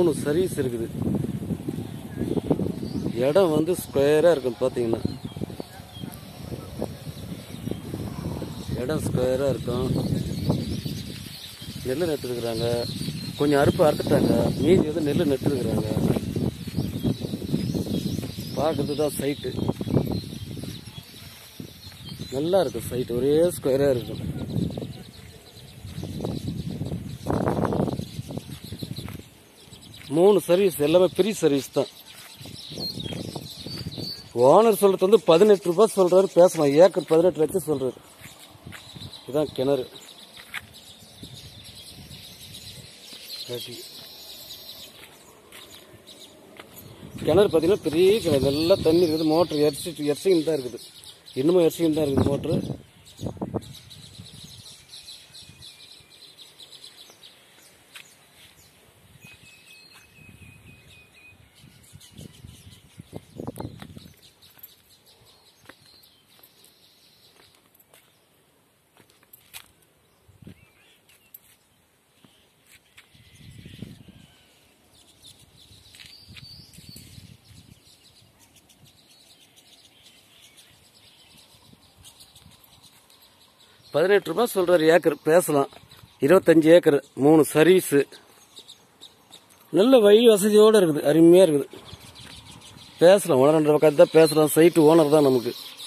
மூணு சர்வீஸ் இருக்குது இடம் வந்து ஸ்கொயராக இருக்கும் பார்த்தீங்கன்னா இடம் ஸ்கொயராக இருக்கும் நெல் நட்டுருக்குறாங்க கொஞ்சம் அறுப்பு அறுத்துட்டாங்க மீதி வந்து நெல் நட்டுருக்குறாங்க பார்க்கறது தான் சைட்டு நல்லா இருக்கும் சைட் ஒரே ஸ்கொயராக இருக்கும் மூணு சர்வீஸ் எல்லாமே பெரிய சர்வீஸ் தான் ஓனர் சொல்றது வந்து பதினெட்டு ரூபாய் சொல்றாரு பேசலாம் ஏக்கர் பதினெட்டு லட்சம் சொல்றாரு இதான் கிணறு ரெடி. கிணறு பார்த்தீங்கன்னா பெரிய கிணறு நல்லா தண்ணி இருக்குது மோட்டர் எரிச்சு எரிசின்னு தான் இருக்குது இன்னமும் எரிசின்னு தான் இருக்குது மோட்ரு பதினெட்டு ரூபாய் சொல்றாரு ஏக்கர் பேசலாம் இருபத்தஞ்சு ஏக்கர் மூணு சர்வீஸு நல்ல வழி வசதியோடு இருக்குது அருமையாக இருக்குது பேசலாம் ஓனர் பக்கத்து தான் பேசலாம் சைட்டு ஓனர் தான் நமக்கு